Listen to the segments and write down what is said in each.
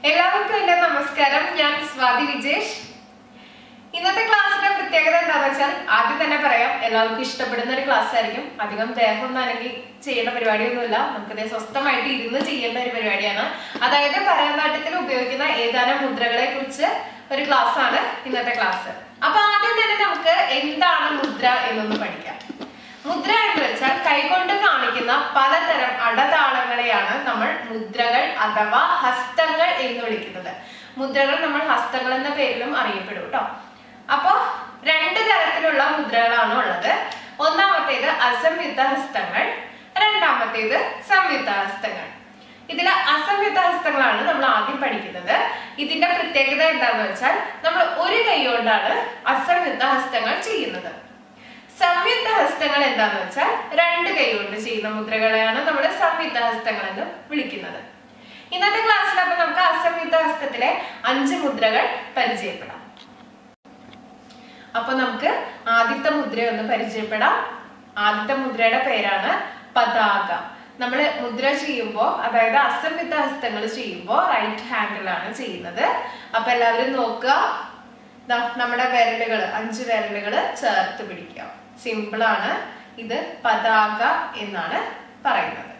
എല്ലാവർക്കും എന്റെ നമസ്കാരം ഞാൻ സ്വാതി വിജേഷ് ഇന്നത്തെ ക്ലാസ്സിന്റെ പ്രത്യേകത എന്താണെന്ന് വെച്ചാൽ ആദ്യം തന്നെ പറയാം എല്ലാവർക്കും ഇഷ്ടപ്പെടുന്ന ഒരു ക്ലാസ് ആയിരിക്കും അധികം ദേഹമൊന്നും അല്ലെങ്കിൽ ചെയ്യേണ്ട പരിപാടിയൊന്നുമില്ല നമുക്കിത് സ്വസ്ഥമായിട്ട് ഇരുന്ന് ചെയ്യേണ്ട ഒരു പരിപാടിയാണ് അതായത് ഭരതനാട്യത്തിൽ ഉപയോഗിക്കുന്ന ഏതാനും മുദ്രകളെ കുറിച്ച് ഒരു ക്ലാസ് ആണ് ഇന്നത്തെ ക്ലാസ് അപ്പൊ ആദ്യം തന്നെ നമുക്ക് എന്താണ് മുദ്ര എന്നൊന്ന് പഠിക്കാം മുദ്ര എന്ന് വെച്ചാൽ കൈകൊണ്ട് കാണിക്കുന്ന പലതരം അടതാളങ്ങളെയാണ് നമ്മൾ മുദ്രകൾ അഥവാ ഹസ്തങ്ങൾ എന്ന് വിളിക്കുന്നത് മുദ്രകൾ നമ്മൾ ഹസ്തങ്ങൾ എന്ന പേരിലും അറിയപ്പെടും കേട്ടോ അപ്പോ രണ്ട് തരത്തിലുള്ള മുദ്രകളാണ് ഉള്ളത് ഒന്നാമത്തേത് അസംയുക്ത ഹസ്തങ്ങൾ രണ്ടാമത്തേത് സംയുക്ത ഹസ്തങ്ങൾ ഇതിലെ അസംയുക്ത ഹസ്തങ്ങളാണ് നമ്മൾ ആദ്യം പഠിക്കുന്നത് ഇതിന്റെ പ്രത്യേകത എന്താണെന്ന് വെച്ചാൽ നമ്മൾ ഒരു കൈ കൊണ്ടാണ് അസംയുക്ത ഹസ്തങ്ങൾ ചെയ്യുന്നത് സംയുക്ത ഹസ്തങ്ങൾ എന്താന്ന് വെച്ചാൽ രണ്ട് കൈ കൊണ്ട് ചെയ്യുന്ന മുദ്രകളെയാണ് നമ്മൾ സംയുക്ത ഹസ്തങ്ങൾ എന്ന് വിളിക്കുന്നത് ഇന്നത്തെ ക്ലാസ്സിൽ അപ്പൊ നമുക്ക് അസംയുക്ത ഹസ്തത്തിലെ അഞ്ച് മുദ്രകൾ പരിചയപ്പെടാം അപ്പൊ നമുക്ക് ആദ്യത്തെ മുദ്ര ഒന്ന് പരിചയപ്പെടാം ആദ്യത്തെ മുദ്രയുടെ പേരാണ് പതാക നമ്മൾ മുദ്ര ചെയ്യുമ്പോൾ അതായത് അസംയുക്ത ഹസ്തങ്ങൾ ചെയ്യുമ്പോൾ റൈറ്റ് ഹാൻഡിലാണ് ചെയ്യുന്നത് അപ്പൊ എല്ലാവരും നോക്കുക ദാ നമ്മുടെ വിരലുകൾ അഞ്ച് വിരലുകൾ ചേർത്ത് പിടിക്കുക സിമ്പിൾ ആണ് ഇത് പതാക എന്നാണ് പറയുന്നത്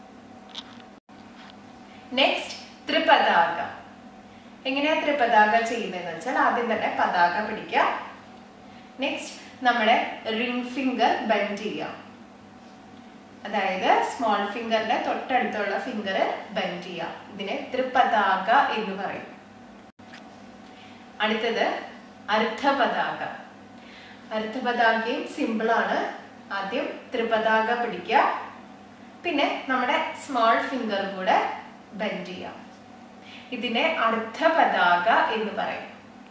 നെക്സ്റ്റ് ത്രിപതാക എങ്ങനെയാ ത്രിപതാക ചെയ്യുന്നതെന്ന് വെച്ചാൽ ആദ്യം തന്നെ പതാക പിടിക്കുക നെക്സ്റ്റ് നമ്മുടെ റിംഗ് ഫിംഗർ ബെൻഡ് ചെയ്യാം അതായത് സ്മോൾ ഫിംഗറിന്റെ തൊട്ടടുത്തുള്ള ഫിംഗർ ബെൻഡ് ചെയ്യാം ഇതിനെ ത്രിപതാക എന്ന് പറയും അടുത്തത് അർദ്ധപതാക അർദ്ധപതാകയും സിമ്പിൾ ആണ് ആദ്യം ത്രിപതാക പിടിക്കുക പിന്നെ നമ്മുടെ സ്മോൾ ഫിംഗർ കൂടെ ബെൻഡ് ചെയ്യാം ഇതിനെ അർദ്ധപതാക എന്ന് പറയും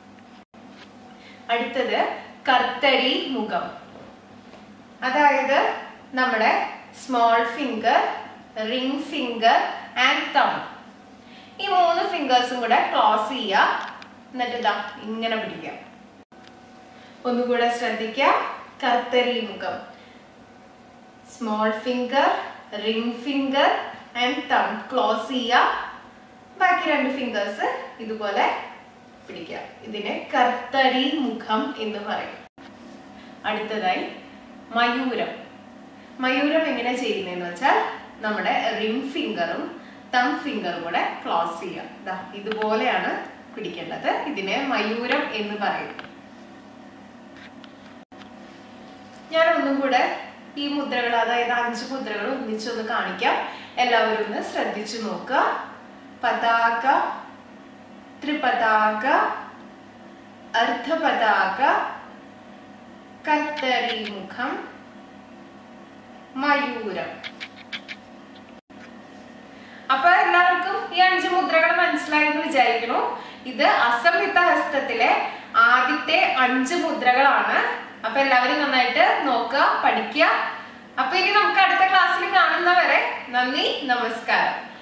അടുത്തത് കർത്തരി മുഖം അതായത് നമ്മുടെ small finger ring finger and thumb ഈ മൂന്ന് ഫിംഗേഴ്സും കൂടെ ക്ലോസ് ചെയ്യുക എന്നിട്ട് ഇതാ ഇങ്ങനെ പിടിക്കാം ഒന്നുകൂടെ ശ്രദ്ധിക്കുക കർത്തരി മുഖം small finger ring finger and thumb close ചെയ്യുക ബാക്കി രണ്ട് ഫിംഗേഴ്സ് ഇതുപോലെ പിടിക്കുക ഇതിനെ കർത്തരി മുഖം എന്ന് പറയും അടുത്തതായി മയൂരം മയൂരം എങ്ങനെ ചെയ്യുന്നതെന്ന് വെച്ചാൽ നമ്മുടെ റിംഗ് ഫിംഗറും തം ഫിംഗറും കൂടെ ക്ലോസ് ചെയ്യുക ദാ ഇതുപോലെയാണ് പിടിക്കേണ്ടത് ഇതിനെ മയൂരം എന്ന് പറയും ഞാൻ ഒന്നും കൂടെ ഈ മുദ്രകൾ അതായത് അഞ്ച് മുദ്രകൾ ഒന്നിച്ചൊന്ന് കാണിക്കാം എല്ലാവരും ഒന്ന് ശ്രദ്ധിച്ചു നോക്കുക പതാക ത്രിപതാക അർദ്ധപതാക കത്തരി മുഖം മയൂരം അപ്പൊ എല്ലാവർക്കും ഈ അഞ്ച് മുദ്രകൾ മനസ്സിലായി എന്ന് വിചാരിക്കുന്നു ഇത് അസംയുക്ത ഹസ്തത്തിലെ ആദ്യത്തെ അഞ്ച് മുദ്രകളാണ് അപ്പൊ എല്ലാവരും നന്നായിട്ട് നോക്കുക പഠിക്കുക അപ്പൊ ഇനി നമുക്ക് അടുത്ത ക്ലാസ്സിൽ കാണുന്നവരെ നന്ദി നമസ്കാരം